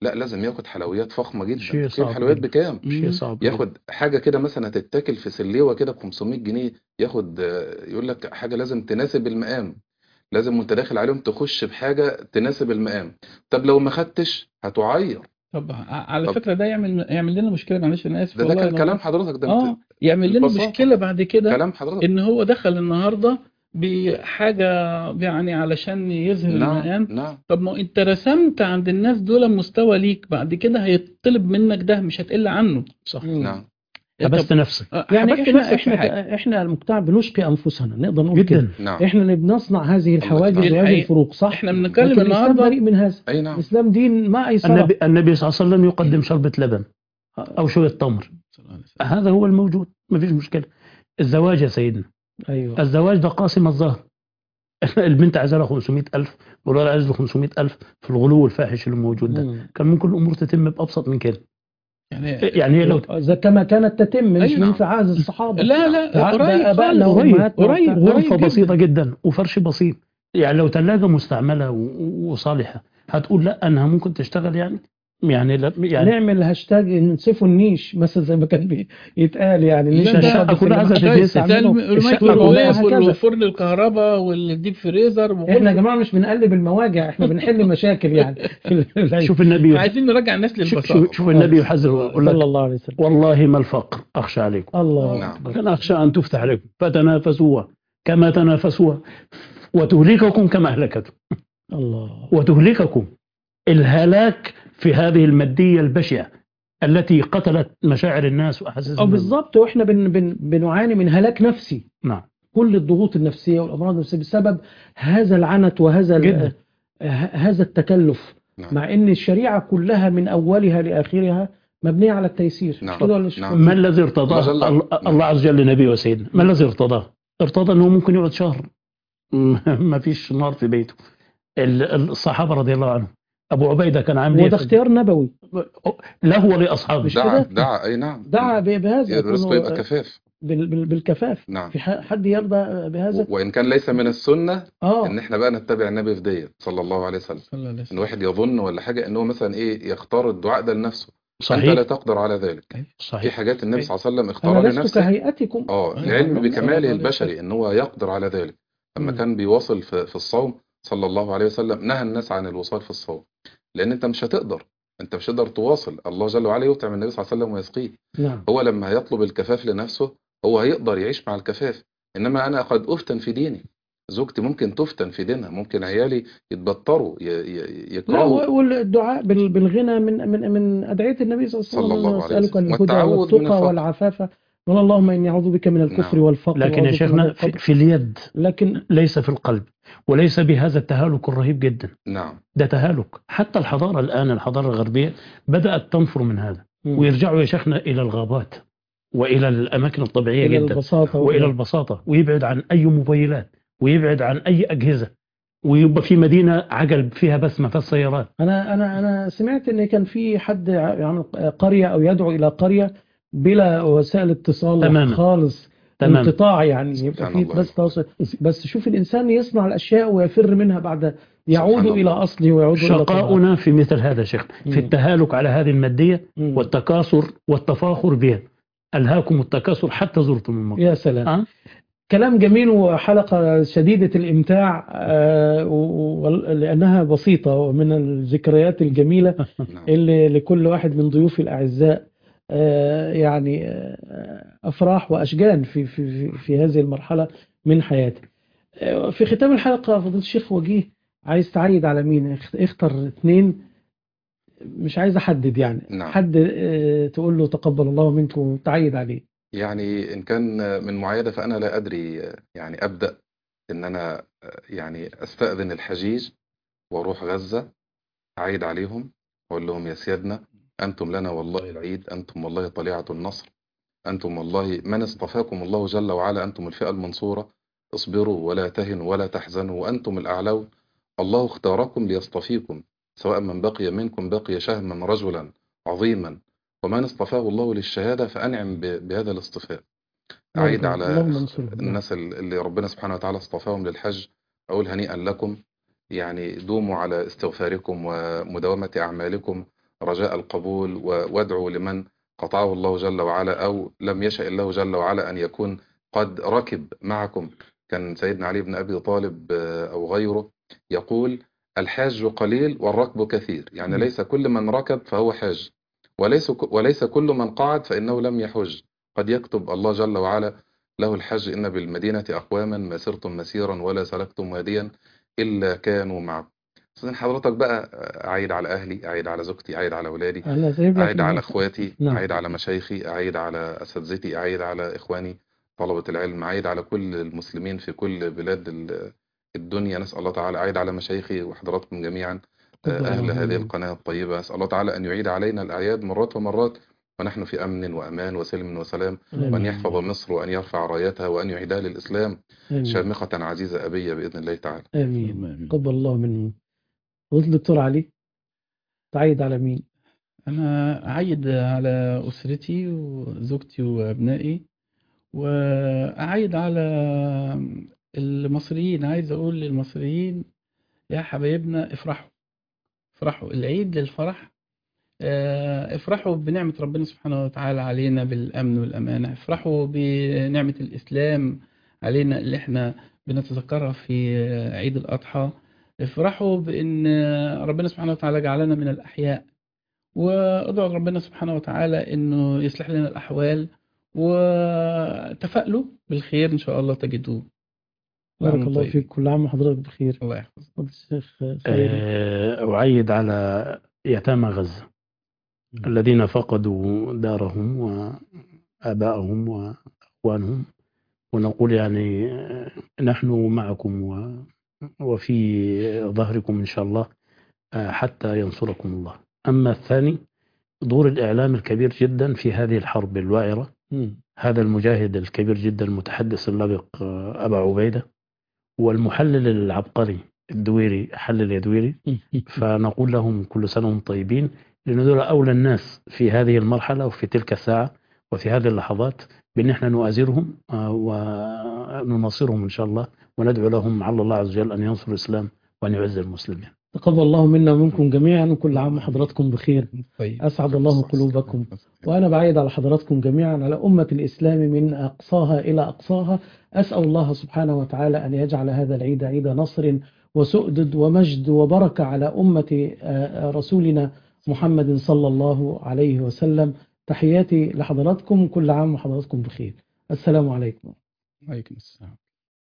لا لازم ياخد حلويات فخمه جدا شيء تجيب صعب حلويات جدا. بكام شيء صعب ياخد حاجه كده مثلا هتتاكل في سليوه كده ب 500 جنيه ياخد آه، يقول لك حاجه لازم تناسب المقام لازم وانت داخل عليهم تخش بحاجه تناسب المقام طب لو ما خدتش هتعير طب ع- على طب- فكره ده يعمل يعمل لنا مشكله معلش انا اسف ده ده والله كان أنا- كلام حضرتك ده اه يعمل لنا ببساطة. مشكله بعد كده كلام حضرتك ان هو دخل النهارده بحاجه يعني علشان يظهر نعم المقام نعم طب ما انت رسمت عند الناس دول مستوى ليك بعد كده هيطلب منك ده مش هتقل عنه صح مم. نعم حبست نفسك آه، يعني حبست احنا نفسك في حاجة. احنا احنا المجتمع بنشقي انفسنا نقدر نقول كده جدا نعم احنا اللي بنصنع هذه الحواجز الحقيقة- وهذه الفروق صح احنا بنتكلم لكن الاسلام النهارده بريء من هذا اي نعم الاسلام دين ما ايسر النبي النبي صلى الله عليه وسلم يقدم شربة لبن أو شوية تمر هذا هو الموجود ما فيش مشكلة الزواج يا سيدنا ايوه الزواج ده قاسم الظهر البنت عايزة لها 500000 والولد عايز له 500000 في الغلو الفاحش اللي موجود ده مم. كان ممكن الأمور تتم بأبسط من كده يعني يعني هي لو إذا كما كانت تتم مش أيوة. من في عهد الصحابه لا لا ده قريب ابائنا خالص. قريب وامهاتنا قريب وبتاع. قريب غرفة جدا. بسيطة جدا وفرش بسيط يعني لو ثلاجة مستعملة و- و- وصالحة هتقول لا أنها ممكن تشتغل يعني يعني لا يعني نعمل هاشتاج نسيفوا النيش مثلا زي ما كان بيتقال يعني لا، النيش ده هاشتاج كلها عايزة اللي تتنسى. محدش ده يستعمله. الم- الشقة الميكروويف كلها هكذا. والفرن الكهرباء والديب فريزر وكل- احنا يا جماعه مش بنقلب المواجع احنا بنحل مشاكل يعني في العيش. شوف النبي عايزين نرجع الناس شوف, للبساطه شوف, شوف النبي يحذر ويقول صلى لك الله عليه وسلم والله ما الفقر أخشى عليكم الله نعم. أكبر. كان أخشى أن تفتح عليكم فتنافسوها كما تنافسوها وتهلككم كما أهلكتهم الله وتهلككم الهلاك في هذه المادية البشعة التي قتلت مشاعر الناس وأحاسيسهم او بالظبط واحنا بن بن بنعاني من هلاك نفسي نعم كل الضغوط النفسيه والامراض النفسيه بسبب هذا العنت وهذا ال- جدا. ه- هذا التكلف نعم. مع ان الشريعه كلها من اولها لاخرها مبنيه على التيسير مش نعم. كده ولا مش نعم. كده؟ ما الذي ارتضاه الله جل- الله- الله عز وجل لنبيه وسيدنا ما الذي ارتضاه ارتضى أنه ممكن يقعد شهر ما فيش نار في بيته ال- الصحابة رضي الله عنهم أبو عبيدة كان عامل إيه وده في- اختيار نبوي له ولأصحابه مش دعا كده؟ دعا اي نعم دعا ب- بهذا الرزق يكون يبقى كفاف بال- بال- بالكفاف نعم في ح- حد يرضى بهذا وان كان ليس من السنه اه ان احنا بقى نتبع النبي في ديت صلى الله عليه وسلم صلى الله عليه ان وسلم. واحد يظن ولا حاجه ان هو مثلا ايه يختار الدعاء ده لنفسه انت لا صحيح تقدر على ذلك في صحيح حاجات النبي صلى الله عليه وسلم انا اختارها لست لنفسه كهيئتكم اه أيوة. العلم الله بكماله عليه البشري ان هو يقدر على ذلك لما مم. كان بيواصل في, في الصوم صلى الله عليه وسلم نهى الناس عن الوصال في الصوم لان انت مش هتقدر انت مش هتقدر تواصل الله جل وعلا يطعم النبي صلى الله عليه وسلم ويسقيه نعم هو لما هيطلب الكفاف لنفسه هو هيقدر يعيش مع الكفاف انما انا قد افتن في ديني زوجتي ممكن تفتن في دينها ممكن عيالي يتبطروا ي- ي- لا يكرهوا والدعاء بال- بالغنى من من من ادعيه النبي صلى الله عليه وسلم صلى الله عليه اسالك وسلم. الهدى والتعوذ من والتقى الفقر. والعفاف قال اللهم اني اعوذ بك من الكفر نعم. والفقر لكن يا وأعوذ بك من شيخنا في, القبر. في اليد لكن ليس في القلب وليس بهذا التهالك الرهيب جدا نعم ده تهالك حتى الحضارة الآن الحضارة الغربية بدأت تنفر من هذا مم. ويرجعوا يا شيخنا إلى الغابات وإلى الأماكن الطبيعية الى جدا البساطه وإلى البساطة ويبعد عن أي موبايلات ويبعد عن أي أجهزة ويبقى في مدينة عجل فيها بس ما فيهاش سيارات انا انا انا سمعت ان كان في حد يعمل قريه او يدعو الى قريه بلا وسائل اتصال تماما. خالص تمام انقطاع يعني يبقى سبحان في الله. بس تواصل بس شوف الانسان يصنع الاشياء ويفر منها بعد يعود سبحان الى الله. اصله ويعود الى طبيعته. شقاؤنا في مثل هذا يا شيخ مم. في التهالك على هذه المادية مم. والتكاثر والتفاخر بها ألهاكم التكاثر حتى زرتم الموت يا سلام أه؟ كلام جميل وحلقة شديدة الإمتاع آه، و- و- لأنها بسيطة ومن الذكريات الجميلة نعم اللي لكل واحد من ضيوفي الأعزاء آه، يعني آه، أفراح وأشجان في, في, في, في هذه المرحلة من حياتي آه، في ختام الحلقة فضيلة الشيخ وجيه عايز تعيد على مين اخت- اختر اثنين مش عايز أحدد يعني نعم. حد آه، تقول له تقبل الله منكم وتعيد عليه يعني إن كان من معايدة فأنا لا أدري يعني أبدأ إن أنا يعني أستأذن الحجيج وأروح غزة أعيد عليهم أقول لهم يا سيادنا أنتم لنا والله العيد أنتم والله طليعة النصر أنتم والله من اصطفاكم الله جل وعلا أنتم الفئة المنصورة اصبروا ولا تهنوا ولا تحزنوا وأنتم الأعلون الله اختاركم ليصطفيكم سواء من بقي منكم بقي شهما رجلا عظيما ومن اصطفاه الله للشهادة فأنعم ب- بهذا الاصطفاء أعيد على اللهم انصرهم. الناس اللي ربنا سبحانه وتعالى اصطفاهم للحج أقول هنيئا لكم يعني دوموا على استغفاركم ومداومة أعمالكم رجاء القبول و- وادعوا لمن قطعه الله جل وعلا أو لم يشأ الله جل وعلا أن يكون قد ركب معكم كان سيدنا علي بن أبي طالب آه، أو غيره يقول الحاج قليل والركب كثير يعني م. ليس كل من ركب فهو حاج وليس وليس كل من قعد فإنه لم يحج قد يكتب الله جل وعلا له الحج إن بالمدينة أقواما ما سرتم مسيرا ولا سلكتم واديا إلا كانوا معكم أستاذ حضرتك بقى أعيد على أهلي أعيد على زوجتي أعيد على أولادي أنا سايب لك أعيد على الموضوع. إخواتي نعم. أعيد على مشايخي أعيد على أساتذتي أعيد على إخواني طلبة العلم أعيد على كل المسلمين في كل بلاد ال- الدنيا نسأل الله تعالى أعيد على مشايخي وحضراتكم جميعا آه، تفضل. أهل هذه القناة الطيبة أسأل الله تعالى أن يعيد علينا الأعياد مرات ومرات ونحن في أمن وأمان وسلم وسلام وأن آمين. يحفظ مصر وأن يرفع رايتها وأن يعيدها للإسلام آمين. شامخة عزيزة أبية بإذن الله تعالى آمين قبل الله منه قلت دكتور علي تعيد على مين؟ أنا أعيد على أسرتي وزوجتي وأبنائي وأعيد على المصريين عايز أقول للمصريين يا حبايبنا افرحوا افرحوا العيد للفرح آه، افرحوا بنعمة ربنا سبحانه وتعالى علينا بالأمن والأمانة افرحوا بنعمة الإسلام علينا اللي احنا بنتذكرها في آه، عيد الأضحى افرحوا بأن آه، ربنا سبحانه وتعالى جعلنا من الأحياء وادعوا ربنا سبحانه وتعالى انه يصلح لنا الاحوال وتفائلوا بالخير ان شاء الله تجدوه بارك نعم، الله طيب. فيك كل عام وحضرتك بخير الله يحفظك اتفضل الشيخ سيد آه، أعيد على يتامى غزة الذين فقدوا دارهم وآبائهم وأخوانهم ونقول يعني آه، نحن معكم و- وفي ظهركم إن شاء الله آه، حتى ينصركم الله أما الثاني دور الإعلام الكبير جدا في هذه الحرب الوائرة مم. هذا المجاهد الكبير جدا المتحدث اللبق آه، أبا عبيدة والمحلل العبقري الدويري حلل يا دويري فنقول لهم كل سنة وهم طيبين لأن دول أولى الناس في هذه المرحلة وفي تلك الساعة وفي هذه اللحظات بأن احنا نؤازرهم آه، ونناصرهم إن شاء الله وندعو لهم على الله عز وجل أن ينصر الإسلام وأن يعز المسلمين تقبل الله منا ومنكم جميعا وكل عام وحضراتكم بخير طيب أسعد الله قلوبكم وأنا بعيد على حضراتكم جميعا على أمة الإسلام من أقصاها إلى أقصاها أسأل الله سبحانه وتعالى أن يجعل هذا العيد عيد نصر وسؤدد ومجد وبركة على أمة آه، رسولنا محمد صلى الله عليه وسلم تحياتي لحضراتكم كل عام وحضراتكم بخير السلام عليكم عليكم السلام